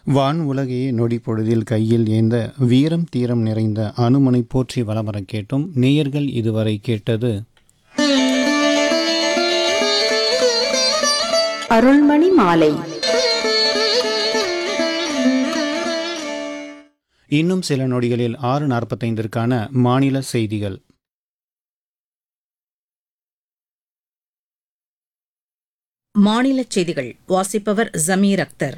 வான் உலகையே நொடி பொழுதில் கையில் ஏந்த வீரம் தீரம் நிறைந்த அனுமனை போற்றி வளமர கேட்டும் நேயர்கள் இதுவரை கேட்டது அருள்மணி மாலை இன்னும் சில நொடிகளில் ஆறு நாற்பத்தைந்திற்கான மாநில செய்திகள் மாநிலச் செய்திகள் வாசிப்பவர் ஜமீர் அக்தர்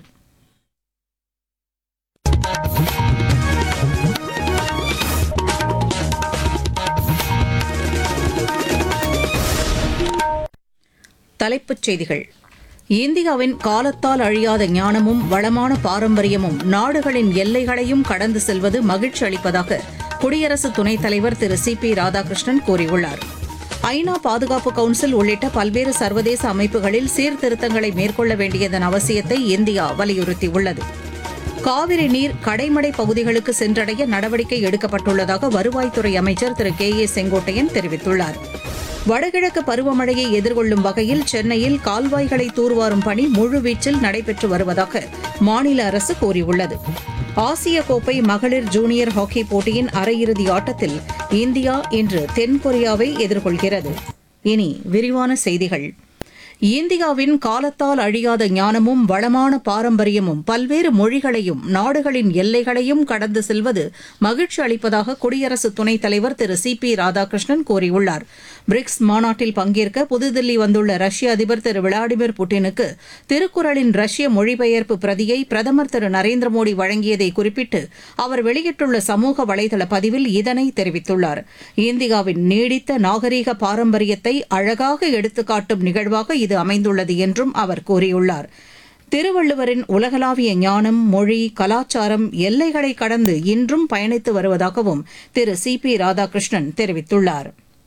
தலைப்புச் செய்திகள் இந்தியாவின் காலத்தால் அழியாத ஞானமும் வளமான பாரம்பரியமும் நாடுகளின் எல்லைகளையும் கடந்து செல்வது மகிழ்ச்சி அளிப்பதாக குடியரசு துணைத் தலைவர் திரு சி பி ராதாகிருஷ்ணன் கூறியுள்ளார் ஐநா பாதுகாப்பு கவுன்சில் உள்ளிட்ட பல்வேறு சர்வதேச அமைப்புகளில் சீர்திருத்தங்களை மேற்கொள்ள வேண்டியதன் அவசியத்தை இந்தியா வலியுறுத்தியுள்ளது காவிரி நீர் கடைமடை பகுதிகளுக்கு சென்றடைய நடவடிக்கை எடுக்கப்பட்டுள்ளதாக வருவாய்த்துறை அமைச்சர் திரு கே ஏ செங்கோட்டையன் தெரிவித்துள்ளார் வடகிழக்கு பருவமழையை எதிர்கொள்ளும் வகையில் சென்னையில் கால்வாய்களை தூர்வாரும் பணி முழுவீச்சில் நடைபெற்று வருவதாக மாநில அரசு கூறியுள்ளது ஆசிய கோப்பை மகளிர் ஜூனியர் ஹாக்கி போட்டியின் அரையிறுதி ஆட்டத்தில் இந்தியா இன்று தென்கொரியாவை எதிர்கொள்கிறது இனி விரிவான செய்திகள் இந்தியாவின் காலத்தால் அழியாத ஞானமும் வளமான பாரம்பரியமும் பல்வேறு மொழிகளையும் நாடுகளின் எல்லைகளையும் கடந்து செல்வது மகிழ்ச்சி அளிப்பதாக குடியரசு துணைத் தலைவர் திரு சி பி ராதாகிருஷ்ணன் கூறியுள்ளார் பிரிக்ஸ் மாநாட்டில் பங்கேற்க புதுதில்லி வந்துள்ள ரஷ்ய அதிபர் திரு விளாடிமிர் புட்டினுக்கு திருக்குறளின் ரஷ்ய மொழிபெயர்ப்பு பிரதியை பிரதமர் திரு நரேந்திர மோடி வழங்கியதை குறிப்பிட்டு அவர் வெளியிட்டுள்ள சமூக வலைதள பதிவில் இதனை தெரிவித்துள்ளார் இந்தியாவின் நீடித்த நாகரீக பாரம்பரியத்தை அழகாக எடுத்துக்காட்டும் நிகழ்வாக இது அமைந்துள்ளது என்றும் அவர் கூறியுள்ளார் திருவள்ளுவரின் உலகளாவிய ஞானம் மொழி கலாச்சாரம் எல்லைகளை கடந்து இன்றும் பயணித்து வருவதாகவும் திரு சி பி ராதாகிருஷ்ணன் தெரிவித்துள்ளார்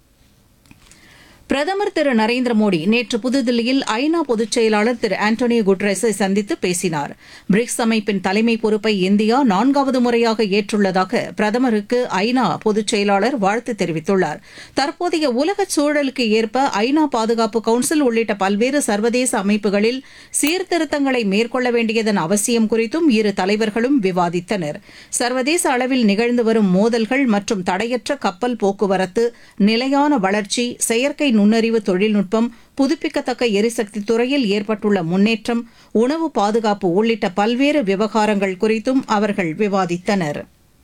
பிரதமர் திரு நரேந்திர மோடி நேற்று புதுதில்லியில் ஐநா பொதுச் செயலாளர் திரு ஆண்டோனியோ குட்ரஸை சந்தித்து பேசினார் பிரிக்ஸ் அமைப்பின் தலைமை பொறுப்பை இந்தியா நான்காவது முறையாக ஏற்றுள்ளதாக பிரதமருக்கு ஐநா பொதுச் செயலாளர் வாழ்த்து தெரிவித்துள்ளார் தற்போதைய உலக சூழலுக்கு ஏற்ப ஐநா பாதுகாப்பு கவுன்சில் உள்ளிட்ட பல்வேறு சர்வதேச அமைப்புகளில் சீர்திருத்தங்களை மேற்கொள்ள வேண்டியதன் அவசியம் குறித்தும் இரு தலைவர்களும் விவாதித்தனர் சர்வதேச அளவில் நிகழ்ந்து வரும் மோதல்கள் மற்றும் தடையற்ற கப்பல் போக்குவரத்து நிலையான வளர்ச்சி செயற்கை நுண்ணறிவு தொழில்நுட்பம் புதுப்பிக்கத்தக்க எரிசக்தி துறையில் ஏற்பட்டுள்ள முன்னேற்றம் உணவு பாதுகாப்பு உள்ளிட்ட பல்வேறு விவகாரங்கள் குறித்தும் அவர்கள் விவாதித்தனர்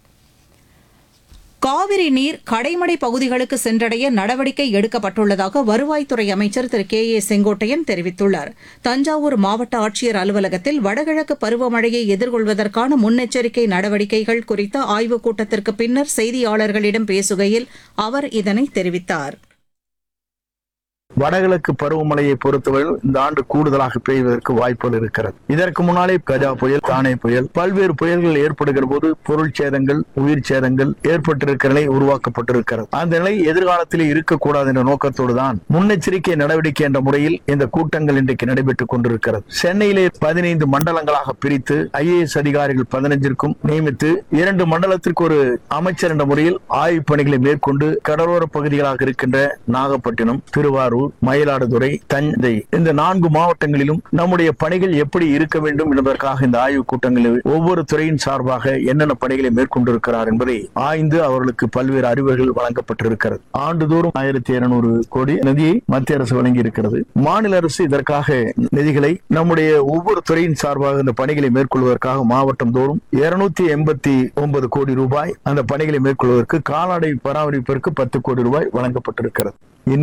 காவிரி நீர் கடைமடை பகுதிகளுக்கு சென்றடைய நடவடிக்கை எடுக்கப்பட்டுள்ளதாக வருவாய்த்துறை அமைச்சர் திரு கே ஏ செங்கோட்டையன் தெரிவித்துள்ளார் தஞ்சாவூர் மாவட்ட ஆட்சியர் அலுவலகத்தில் வடகிழக்கு பருவமழையை எதிர்கொள்வதற்கான முன்னெச்சரிக்கை நடவடிக்கைகள் குறித்த ஆய்வுக் கூட்டத்திற்கு பின்னர் செய்தியாளர்களிடம் பேசுகையில் அவர் இதனை தெரிவித்தார் வடகிழக்கு பருவமழையை பொறுத்தவரையில் இந்த ஆண்டு கூடுதலாக பெய்வதற்கு வாய்ப்புகள் இருக்கிறது இதற்கு முன்னாலே கஜா புயல் தானே புயல் பல்வேறு புயல்கள் ஏற்படுகிற போது பொருள் சேதங்கள் உயிர் சேதங்கள் ஏற்பட்டிருக்கிற நிலை உருவாக்கப்பட்டிருக்கிறது அந்த நிலை எதிர்காலத்தில் இருக்கக்கூடாது என்ற நோக்கத்தோடு தான் முன்னெச்சரிக்கை நடவடிக்கை என்ற முறையில் இந்த கூட்டங்கள் இன்றைக்கு நடைபெற்றுக் கொண்டிருக்கிறது சென்னையிலே பதினைந்து மண்டலங்களாக பிரித்து ஐஏஎஸ் அதிகாரிகள் பதினைஞ்சிற்கும் நியமித்து இரண்டு மண்டலத்திற்கு ஒரு அமைச்சர் என்ற முறையில் ஆய்வுப் பணிகளை மேற்கொண்டு கடலோர பகுதிகளாக இருக்கின்ற நாகப்பட்டினம் திருவாரூர் மயிலாடுதுறை தஞ்சை இந்த நான்கு மாவட்டங்களிலும் நம்முடைய பணிகள் எப்படி இருக்க வேண்டும் என்பதற்காக இந்த ஆய்வுக் கூட்டங்களில் ஒவ்வொரு துறையின் சார்பாக என்னென்ன பணிகளை மேற்கொண்டிருக்கிறார் என்பதை ஆய்ந்து அவர்களுக்கு பல்வேறு அறிவுரைகள் வழங்கப்பட்டிருக்கிறது ஆண்டுதோறும் ஆயிரத்தி இருநூறு கோடி நிதியை மத்திய அரசு வழங்கி இருக்கிறது மாநில அரசு இதற்காக நிதிகளை நம்முடைய ஒவ்வொரு துறையின் சார்பாக இந்த பணிகளை மேற்கொள்வதற்காக மாவட்டம் தோறும் இருநூத்தி எண்பத்தி ஒன்பது கோடி ரூபாய் அந்த பணிகளை மேற்கொள்வதற்கு கால்நடை பராமரிப்பிற்கு பத்து கோடி ரூபாய் வழங்கப்பட்டிருக்கிறது